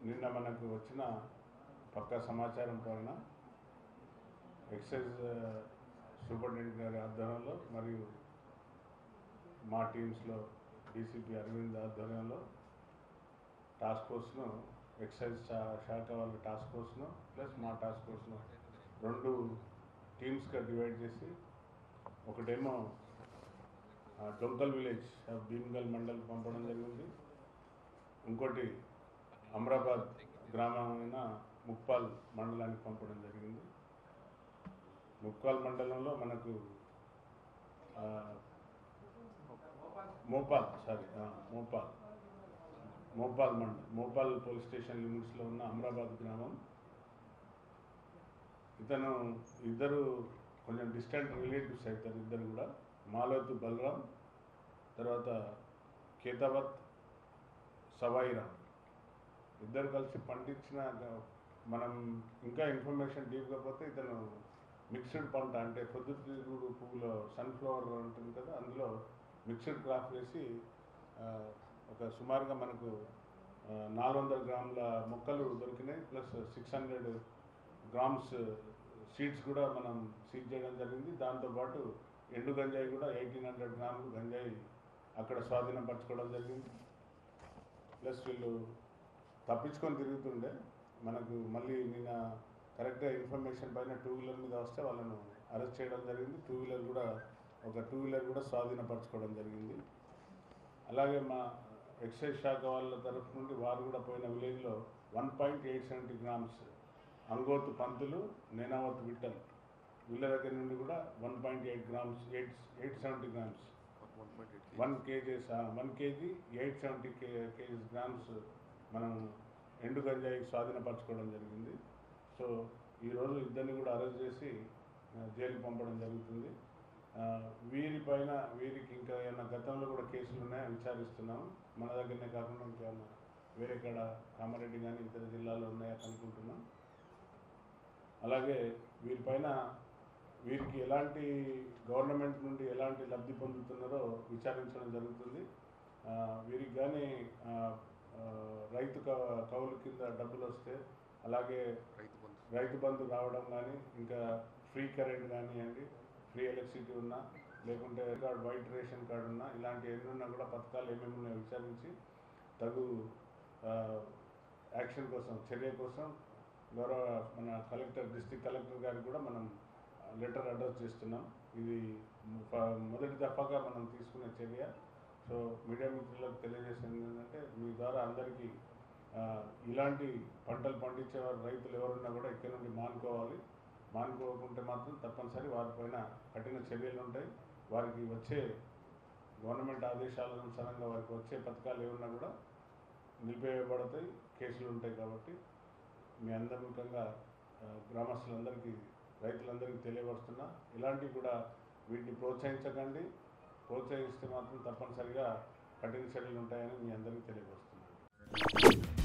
నిన్న మనకు వచ్చిన పక్క సమాచారం పైన ఎక్సైజ్ సూపరింటెండెంట్ గారి ఆధ్వర్యంలో మరియు మా టీమ్స్లో డీసీపీ అరవింద్ ఆధ్వర్యంలో టాస్క్ ఫోర్స్ను ఎక్సైజ్ శా- శాఖ వాళ్ళ టాస్క్ ఫోర్స్ను ప్లస్ మా టాస్క్ ఫోర్స్ను రెండు టీమ్స్గా డివైడ్ చేసి ఒకటేమో ఆ, డొంకల్ విలేజ్ ఆ, భీమ్గల్ మండల్ పంపడం జరిగింది ఇంకోటి అమరాబాద్ గ్రామమైన ముప్పాల్ మండలానికి పంపడం జరిగింది ముప్పాల్ మండలంలో మనకు ఆ, మోపాల్ సారీ ఆ, మోపాల్ మోపాల్ మండల్ మోపాల్ పోలీస్ స్టేషన్ లిమిట్స్లో ఉన్న అమరాబాద్ గ్రామం ఇతను ఇద్దరు కొంచెం డిస్టెంట్ రిలేటివ్స్ అవుతారు ఇద్దరు కూడా మాలోతు బలరాం తర్వాత కేతావత్ సవాయిరామ్ ఇద్దరు కలిసి పండించిన గ- మనం ఇంకా ఇన్ఫర్మేషన్ డీప్గా పోతే ఇతను మిక్స్డ్ పంట అంటే పొద్దుతిరుగుడు పువ్వులో సన్ఫ్లవర్ ఉంటుంది కదా అందులో మిక్స్డ్ క్రాప్ వేసి ఆ, ఒక సుమారుగా మనకు నాలుగు వందల గ్రాముల మొక్కలు దొరికినాయి plus six hundred grams seeds కూడా మనం సీజ్ చేయడం జరిగింది దాంతోపాటు ఎండు గంజాయి కూడా ఎయిటీన్ హండ్రెడ్ గ్రాములు గంజాయి అక్కడ స్వాధీనపరచుకోవడం జరిగింది ప్లస్ వీళ్ళు తప్పించుకొని తిరుగుతుండే మనకు మళ్ళీ నిన్న కరెక్ట్గా ఇన్ఫర్మేషన్ పైన టూ వీలర్ మీద వస్తే వాళ్ళను అరెస్ట్ చేయడం జరిగింది టూ వీలర్ కూడా ఒక టూ వీలర్ కూడా స్వాధీనపరచుకోవడం జరిగింది అలాగే మా ఎక్సైజ్ శాఖ వాళ్ళ తరఫు నుండి వారు కూడా పోయిన విలేజ్లో one point eight seventy grams Angothu Panthulu Nenavath Vittal వీళ్ళ దగ్గర నుండి కూడా one point eight grams eight eight seventy grams one kgs one kg eight seventy K kgs grams మనం ఎండు గంజాయి స్వాధీనపరచుకోవడం జరిగింది సో ఈరోజు ఇద్దరిని కూడా అరెస్ట్ చేసి ఆ, జైలుకి పంపడం జరుగుతుంది ఆ, వీరిపైన వీరికి ఇంకా ఏమైనా గతంలో కూడా కేసులు ఉన్నాయా విచారిస్తున్నాం మన దగ్గరనే కాకుండా ఇంకేమన్నా వేరే కాడ కామారెడ్డి కానీ ఇతర జిల్లాలో ఉన్నాయా కనుక్కుంటున్నాం అలాగే వీరిపైన వీరికి ఎలాంటి గవర్నమెంట్ నుండి ఎలాంటి లబ్ధి పొందుతున్నారో విచారించడం జరుగుతుంది ఆ, వీరికి కానీ ఆ, ఆ, రైతు క- కౌలు కింద డబ్బులు వస్తే అలాగే రైతు బంధు రావడం కానీ ఇంకా ఫ్రీ కరెంట్ కానివ్వండి ఫ్రీ ఎలక్ట్రిసిటీ ఉన్నా లేకుంటే కార్డ్ వైట్ రేషన్ కార్డు ఉన్నా ఇలాంటి ఎన్ని ఉన్నా కూడా పథకాలు ఏమేమి ఉన్నాయో విచారించి తగు ఆ, యాక్షన్ కోసం చర్య కోసం గౌరవ మన కలెక్టర్ డిస్ట్రిక్ట్ కలెక్టర్ గారికి కూడా మనం లెటర్ అడ్రస్ చేస్తున్నాం ఇది ఫ- మొదటి దఫాగా మనం తీసుకునే చర్య సో మీడియా మిత్రులకు తెలియజేసింది ఏంటంటే మీ ద్వారా అందరికీ ఆ, ఇలాంటి పంటలు పండించే వారు రైతులు ఎవరున్నా కూడా ఇక్కడ నుండి మానుకోవాలి మానుకోకుంటే మాత్రం తప్పనిసరి వారిపైన కఠిన చర్యలు ఉంటాయి వారికి వచ్చే గవర్నమెంట్ ఆదేశాల అనుసారంగా వారికి వచ్చే పథకాలు ఏమన్నా కూడా నిలిపివేయబడతాయి కేసులు ఉంటాయి కాబట్టి మీ అందరి ముఖంగా ఆ, గ్రామస్తులందరికీ రైతులందరికీ తెలియపరుస్తున్నా ఇలాంటివి కూడా వీటిని ప్రోత్సహించకండి ప్రోత్సహిస్తే మాత్రం తప్పనిసరిగా కఠిన చర్యలు ఉంటాయని మీ అందరికీ తెలియపరుస్తున్నాను